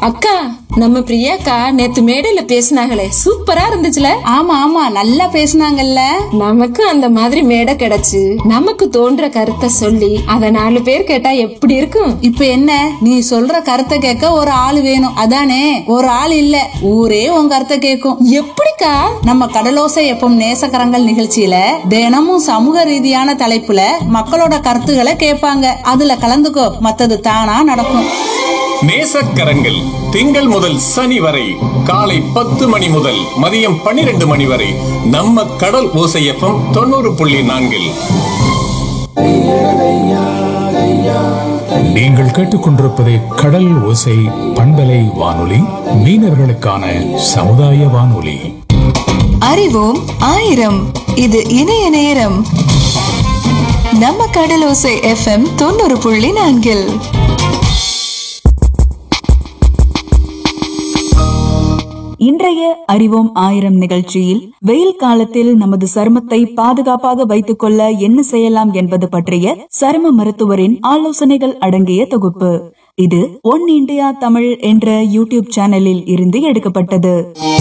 அக்கா நம்ம பிரியாக்கா நேத்து மேடையில பேசினாங்களே சூப்பரா இருந்துச்சுல ஆமா ஆமா நல்லா பேசுனாங்கல்ல நமக்கு அந்த மாதிரி மேடை கிடைச்சு நமக்கு தோன்ற கருத்தை சொல்லி அத நாலு பேர் கேட்டா எப்படி இருக்கும் இப்ப என்ன நீ சொல்ற கருத்தை கேட்க ஒரு ஆள் வேணும் அதானே ஒரு ஆள் இல்ல ஊரே உன் கருத்தை கேட்கும் எப்படிக்கா நம்ம கடலோசை எப்பம் நேசக்கரங்கள் நிகழ்ச்சியில தினமும் சமூக ரீதியான தலைப்புல மக்களோட கருத்துக்களை கேட்பாங்க அதுல கலந்துக்கோ மத்தது தானா நடக்கும் நேசக்கரங்கள் திங்கள் முதல் சனி வரை காலை பத்து மணி முதல் மதியம் பன்னிரண்டு மணி வரை நம்ம கடல் ஓசையப்பம் தொண்ணூறு புள்ளி நான்கில் நீங்கள் கேட்டுக்கொண்டிருப்பது கடல் ஓசை பண்பலை வானொலி மீனவர்களுக்கான சமுதாய வானொலி அறிவோம் ஆயிரம் இது இணைய நேரம் நம்ம கடலோசை எஃப்எம் தொண்ணூறு புள்ளி நான்கில் இன்றைய அறிவோம் ஆயிரம் நிகழ்ச்சியில் வெயில் காலத்தில் நமது சருமத்தை பாதுகாப்பாக வைத்துக் கொள்ள என்ன செய்யலாம் என்பது பற்றிய சரும மருத்துவரின் ஆலோசனைகள் அடங்கிய தொகுப்பு இது ஒன் இந்தியா தமிழ் என்ற யூடியூப் சேனலில் இருந்து எடுக்கப்பட்டது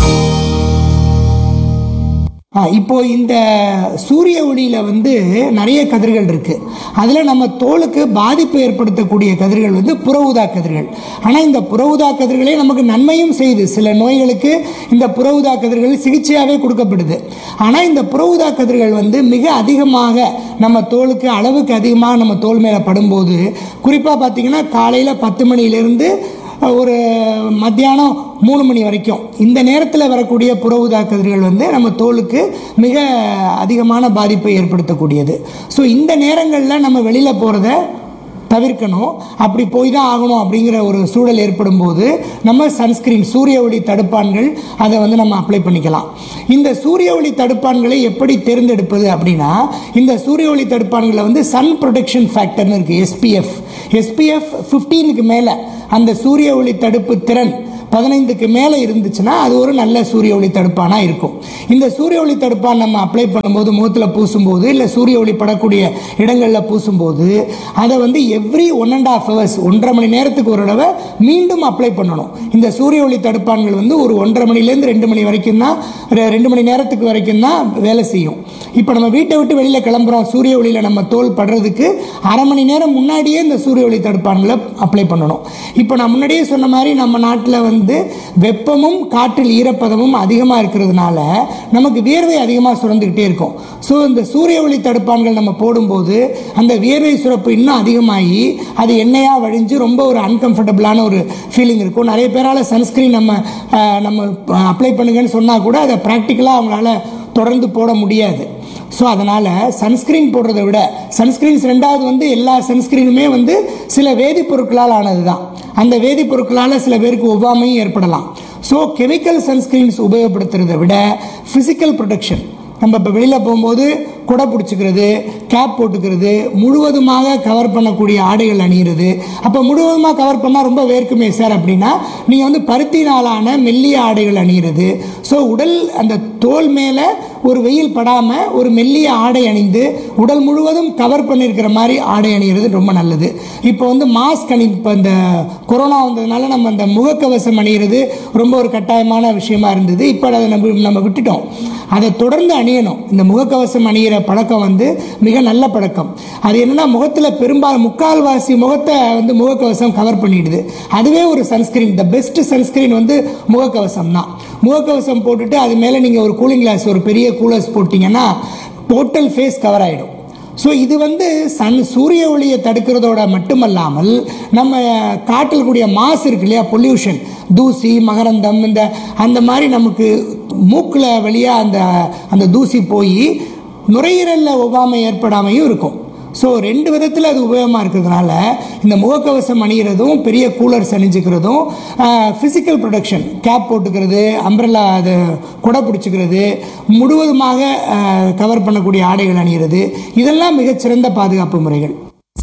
ஆ, இப்போ இந்த சூரிய ஒளியில வந்து நிறைய கதிர்கள் இருக்கு அதுல நம்ம தோலுக்கு பாதிப்பு ஏற்படுத்தக்கூடிய கதிர்கள் வந்து புற ஊதா கதிர்கள் ஆனா இந்த புற ஊதா கதிர்களே நமக்கு நன்மையும் செய்யுது சில நோய்களுக்கு இந்த புற ஊதா கதிர்கள் சிகிச்சையாகவே கொடுக்கப்படுது ஆனா இந்த புற ஊதா கதிர்கள் வந்து மிக அதிகமாக நம்ம தோலுக்கு அளவுக்கு அதிகமாக நம்ம தோல் மேல படும்போது குறிப்பா பார்த்தீங்கன்னா காலையில பத்து மணியிலிருந்து ஒரு மத்தியானம் மூணு மணி வரைக்கும் இந்த நேரத்தில் வரக்கூடிய புற ஊதா கதிர்கள் வந்து நம்ம தோலுக்கு மிக அதிகமான பாதிப்பை ஏற்படுத்தக்கூடியது ஸோ இந்த நேரங்களில் நம்ம வெளியில் போகிறத தவிர்க்கணும் அப்படி போய் தான் ஆகணும் அப்படிங்கிற ஒரு சூழல் ஏற்படும் போது நம்ம சன்ஸ்கிரீன் சூரிய ஒளி தடுப்பான்கள் அதை வந்து நம்ம அப்ளை பண்ணிக்கலாம் இந்த சூரிய ஒளி தடுப்பான்களை எப்படி தேர்ந்தெடுப்பது அப்படின்னா இந்த சூரிய ஒளி தடுப்பான்களை வந்து சன் ப்ரொடெக்ஷன் ஃபேக்டர்னு இருக்குது எஸ்பிஎஃப் எஸ்பிஎஃப் ஃபிஃப்டீனுக்கு மேலே அந்த சூரிய ஒளி தடுப்பு திறன் பதினைந்துக்கு மேலே இருந்துச்சுன்னா அது ஒரு நல்ல சூரிய ஒளி தடுப்பானா இருக்கும் இந்த சூரிய ஒளி தடுப்பான் நம்ம அப்ளை பண்ணும்போது முகத்தில் பூசும்போது இல்லை சூரிய ஒளி படக்கூடிய இடங்களில் பூசும்போது அதை வந்து every one and half hours ஒன்றரை மணி நேரத்துக்கு ஒரு தடவை மீண்டும் அப்ளை பண்ணணும் இந்த சூரிய ஒளி தடுப்பான்கள் வந்து ஒரு ஒன்றரை மணிலேருந்து ரெண்டு மணி வரைக்கும் தான் ரெ- ரெண்டு மணி நேரத்துக்கு வரைக்கும் தான் வேலை செய்யும் இப்போ நம்ம வீட்டை விட்டு வெளியில் கிளம்புறோம் சூரிய ஒளியில் நம்ம தோல் படுறதுக்கு அரை மணி நேரம் முன்னாடியே இந்த சூரிய ஒளி தடுப்பான்களை அப்ளை பண்ணணும் இப்போ நான் முன்னாடியே சொன்ன மாதிரி நம்ம நாட்டில் வந்து வெப்பமும் காற்றில் ஈரப்பதமும் அதிகமாக இருக்கிறதுனால நமக்கு வியர்வை அதிகமாக சுரந்துக்கிட்டே இருக்கும் ஸோ இந்த சூரிய ஒளி தடுப்பான்கள் நம்ம போடும்போது அந்த வியர்வை சுரப்பு இன்னும் அதிகமாகி அது எண்ணெயாக வழிஞ்சு ரொம்ப ஒரு அன்கம்ஃபர்டபுளான ஒரு ஃபீலிங் இருக்கும் நிறைய பேரால் சன்ஸ்கிரீன் நம்ம அஹ், நம்ம அப்ளை பண்ணுங்கன்னு சொன்னால் கூட அதை ப்ராக்டிக்கலாக அவங்களால தொடர்ந்து போட முடியாது ஸோ அதனால் சன்ஸ்கிரீன் போடுறதை விட சன்ஸ்கிரீன்ஸ் ரெண்டாவது வந்து எல்லா சன்ஸ்கிரீனுமே வந்து சில வேதிப்பொருட்களால் ஆனது தான் அந்த வேதிப்பொருட்களால் சில பேருக்கு ஒவ்வாமையும் ஏற்படலாம் ஸோ கெமிக்கல் சன்ஸ்கிரீன்ஸ் உபயோகப்படுத்துறதை விட ஃபிசிக்கல் ப்ரொடெக்ஷன் நம்ம இப்போ வெளியில் போகும்போது குடை பிடிச்சிக்கிறது கேப் போட்டுக்கிறது முழுவதுமாக கவர் பண்ணக்கூடிய ஆடைகள் அணியிறது அப்போ முழுவதுமாக கவர் பண்ணால் ரொம்ப வேர்க்குமே சார் அப்படின்னா நீங்கள் வந்து பருத்தினாலான மெல்லிய ஆடைகள் அணியிறது ஸோ உடல் அந்த தோல் மேலே ஒரு வெயில் படாமல் ஒரு மெல்லிய ஆடை அணிந்து உடல் முழுவதும் கவர் பண்ணியிருக்கிற மாதிரி ஆடை அணியிறது ரொம்ப நல்லது இப்போ வந்து மாஸ்க் அணி இப்போ இந்த கொரோனா வந்ததுனால நம்ம அந்த முகக்கவசம் அணியிறது ரொம்ப ஒரு கட்டாயமான விஷயமா இருந்தது இப்போ அதை நம்ம நம்ம விட்டுட்டோம் அதை தொடர்ந்து அணியணும் இந்த முகக்கவசம் அணியிற பழக்கம் வந்து மிக நல்ல பழக்கம் அது என்னன்னா முகத்தில் பெரும்பாலும் முக்கால்வாசி முகத்தை வந்து முகக்கவசம் கவர் பண்ணிடுது அதுவே ஒரு சன்ஸ்கிரீன் த பெஸ்ட் சன்ஸ்கிரீன் வந்து முகக்கவசம் தான் முகக்கவசம் போட்டுட்டு அது மேலே நீங்கள் ஒரு கூலிங் கிளாஸ் ஒரு பெரிய கூலர்ஸ் போட்டிங்கன்னா டோட்டல் ஃபேஸ் கவர் ஆகிடும் ஸோ இது வந்து சன் சூரிய ஒளியை தடுக்கிறதோட மட்டுமல்லாமல் நம்ம காட்டில் கூடிய மாசு இருக்கு இல்லையா பொல்யூஷன் தூசி மகரந்தம் இந்த அந்த மாதிரி நமக்கு மூக்கில் வழியாக அந்த அந்த தூசி போய் நுரையீரலில் ஒவ்வாமை ஏற்படாமையும் இருக்கும் ஸோ ரெண்டு விதத்தில் அது உபயோகமாக இருக்கிறதுனால இந்த முகக்கவசம் அணிகிறதும் பெரிய கூலர்ஸ் அணிஞ்சுக்கிறதும் ஃபிசிக்கல் ப்ரொடக்ஷன் கேப் போட்டுக்கிறது அம்ப்ரெல்லா அது குடை பிடிச்சிக்கிறது முழுவதுமாக கவர் பண்ணக்கூடிய ஆடைகள் அணிகிறது இதெல்லாம் மிகச்சிறந்த பாதுகாப்பு முறைகள்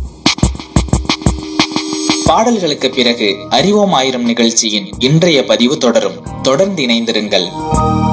பாடல்களுக்கு பிறகு அறிவோம் ஆயிரம் நிகழ்ச்சியின் இன்றைய பதிவு தொடரும் தொடர்ந்து இணைந்திருங்கள்